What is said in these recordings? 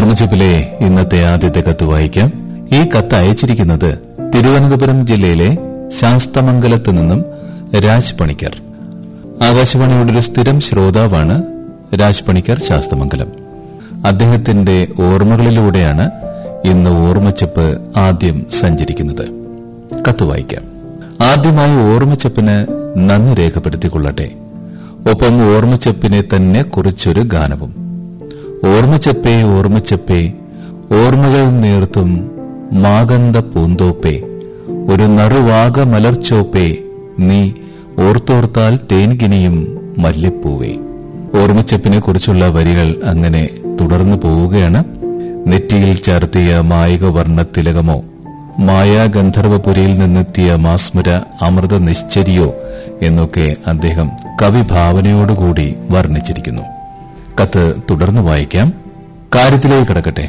ഓർമ്മച്ചപ്പിലെ ഇന്നത്തെ ആദ്യത്തെ കത്ത് വായിക്കാം ഈ കത്ത് അയച്ചിരിക്കുന്നത് തിരുവനന്തപുരം ജില്ലയിലെ ശാസ്തമംഗലത്ത് നിന്നും രാജ് പണിക്കർ ആകാശവാണിയുടെ ഒരു സ്ഥിരം ശ്രോതാവാണ് രാജ് പണിക്കർ ശാസ്തമംഗലം അദ്ദേഹത്തിന്റെ ഓർമ്മകളിലൂടെയാണ് ഇന്ന് ഓർമ്മച്ചപ്പ് ആദ്യം സഞ്ചരിക്കുന്നത് കത്ത് വായിക്കാം ആദ്യമായി ഓർമ്മച്ചപ്പിന് നന്ദി രേഖപ്പെടുത്തിക്കൊള്ളട്ടെ ഒപ്പം ഓർമ്മച്ചപ്പിനെ തന്നെ കുറിച്ചൊരു ഗാനവും ഓർമ്മച്ചപ്പേ ഓർമ്മച്ചപ്പേ ഓർമ്മകൾ നേർത്തും മാഗന്ധ പൂന്തോപ്പേ ഒരു നറുവാക മലർച്ചോപ്പേ നീ ഓർത്തോർത്താൽ തേൻകിനിയും മല്ലിപ്പൂവേ ഓർമ്മച്ചപ്പിനെ കുറിച്ചുള്ള വരികൾ അങ്ങനെ തുടർന്നു പോവുകയാണ് നെറ്റിയിൽ ചാർത്തിയ മായിക വർണ്ണ തിലകമോ മായാഗന്ധർവപുരിയിൽ നിന്നെത്തിയ മാസ്മര അമൃത നിശ്ചരിയോ എന്നൊക്കെ അദ്ദേഹം കവിഭാവനയോടുകൂടി വർണ്ണിച്ചിരിക്കുന്നു കത്ത് തുടർന്ന് വായിക്കാം കാര്യത്തിലേക്ക് കിടക്കട്ടെ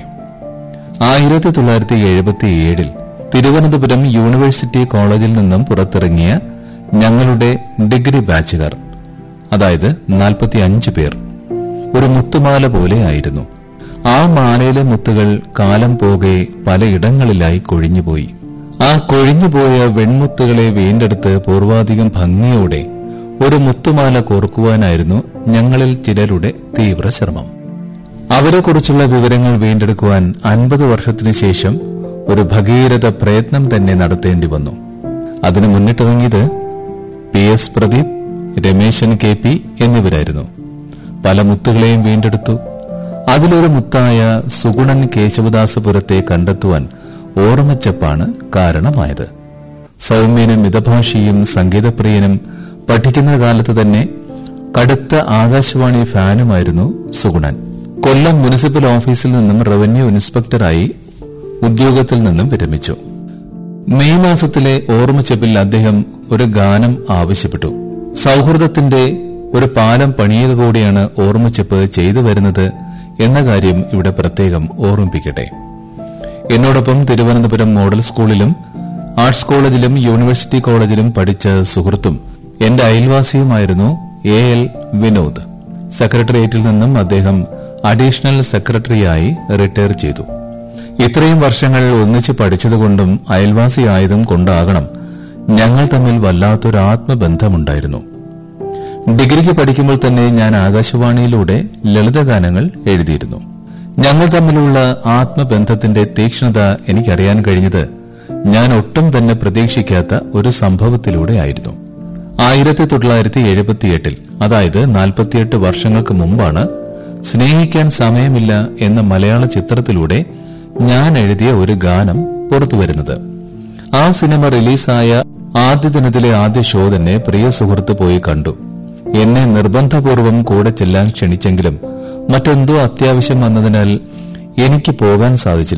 ആയിരത്തി തൊള്ളായിരത്തി എഴുപത്തിയേഴിൽ തിരുവനന്തപുരം യൂണിവേഴ്സിറ്റി കോളേജിൽ നിന്നും പുറത്തിറങ്ങിയ ഞങ്ങളുടെ ഡിഗ്രി ബാച്ചുകാർ അതായത് നാൽപ്പത്തിയഞ്ച് പേർ ഒരു മുത്തുമാല പോലെയായിരുന്നു ആ മാലയിലെ മുത്തുകൾ കാലം പോകെ പലയിടങ്ങളിലായി കൊഴിഞ്ഞുപോയി ആ കൊഴിഞ്ഞുപോയ വെൺമുത്തുകളെ വീണ്ടെടുത്ത് പൂർവാധികം ഭംഗിയോടെ ഒരു മുത്തുമാല കോർക്കുവാനായിരുന്നു ഞങ്ങളിൽ ചിലരുടെ തീവ്ര ശ്രമം അവരെക്കുറിച്ചുള്ള വിവരങ്ങൾ വീണ്ടെടുക്കുവാൻ അൻപത് വർഷത്തിനു ശേഷം ഒരു ഭഗീരഥ പ്രയത്നം തന്നെ നടത്തേണ്ടി വന്നു അതിന് മുന്നിട്ടിറങ്ങിയത് P S Pradeep Ramesan K P എന്നിവരായിരുന്നു പല മുത്തുകളെയും വീണ്ടെടുത്തു അതിലൊരു മുത്തായ സുഗുണൻ കേശവദാസപുരത്തെ കണ്ടെത്തുവാൻ ഓർമ്മച്ചപ്പാണ് കാരണമായത് സൗമ്യനും മിതഭാഷിയും സംഗീതപ്രിയനും പഠിക്കുന്ന കാലത്ത് തന്നെ കടുത്ത ആകാശവാണി ഫാനുമായിരുന്നു സുഗുണൻ കൊല്ലം മുനിസിപ്പൽ ഓഫീസിൽ നിന്നും റവന്യൂ ഇൻസ്പെക്ടറായി ഉദ്യോഗത്തിൽ നിന്നും വിരമിച്ചു മെയ് മാസത്തിലെ ഓർമ്മച്ചപ്പിൽ അദ്ദേഹം ഒരു ഗാനം ആവശ്യപ്പെട്ടു സൌഹൃദത്തിന്റെ ഒരു പാലം പണിയുക കൂടിയാണ് ഓർമ്മച്ചപ്പ് ചെയ്തു വരുന്നത് എന്ന കാര്യം ഇവിടെ പ്രത്യേകം ഓർമ്മിപ്പിക്കട്ടെ എന്നോടൊപ്പം തിരുവനന്തപുരം മോഡൽ സ്കൂളിലും ആർട്സ് കോളേജിലും യൂണിവേഴ്സിറ്റി കോളേജിലും പഠിച്ച സുഹൃത്തും എന്റെ അയൽവാസിയുമായിരുന്നു എ എൽ വിനോദ് സെക്രട്ടേറിയറ്റിൽ നിന്നും അദ്ദേഹം അഡീഷണൽ സെക്രട്ടറിയായി റിട്ടയർ ചെയ്തു ഇത്രയും വർഷങ്ങൾ ഒന്നിച്ച് പഠിച്ചതുകൊണ്ടും അയൽവാസിയായതും കൊണ്ടാകണം ഞങ്ങൾ തമ്മിൽ വല്ലാത്തൊരു ആത്മബന്ധമുണ്ടായിരുന്നു ഡിഗ്രിക്ക് പഠിക്കുമ്പോൾ തന്നെ ഞാൻ ആകാശവാണിയിലൂടെ ലളിതഗാനങ്ങൾ എഴുതിയിരുന്നു ഞങ്ങൾ തമ്മിലുള്ള ആത്മബന്ധത്തിന്റെ തീക്ഷ്ണത എനിക്കറിയാൻ കഴിഞ്ഞത് ഞാൻ ഒട്ടും തന്നെ പ്രതീക്ഷിക്കാത്ത ഒരു സംഭവത്തിലൂടെയായിരുന്നു ആയിരത്തി തൊള്ളായിരത്തി എഴുപത്തിയെട്ടിൽ അതായത് നാൽപ്പത്തിയെട്ട് വർഷങ്ങൾക്ക് മുമ്പാണ് സ്നേഹിക്കാൻ സമയമില്ല എന്ന മലയാള ചിത്രത്തിലൂടെ ഞാൻ എഴുതിയ ഒരു ഗാനം പുറത്തുവരുന്നത് ആ സിനിമ റിലീസായ ആദ്യ ദിനത്തിലെ ആദ്യ ഷോ തന്നെ പ്രിയ സുഹൃത്ത് പോയി കണ്ടു എന്നെ നിർബന്ധപൂർവം കൂടെ ചെല്ലാൻ ക്ഷണിച്ചെങ്കിലും മറ്റെന്തോ അത്യാവശ്യം വന്നതിനാൽ എനിക്ക് പോകാൻ സാധിച്ചില്ല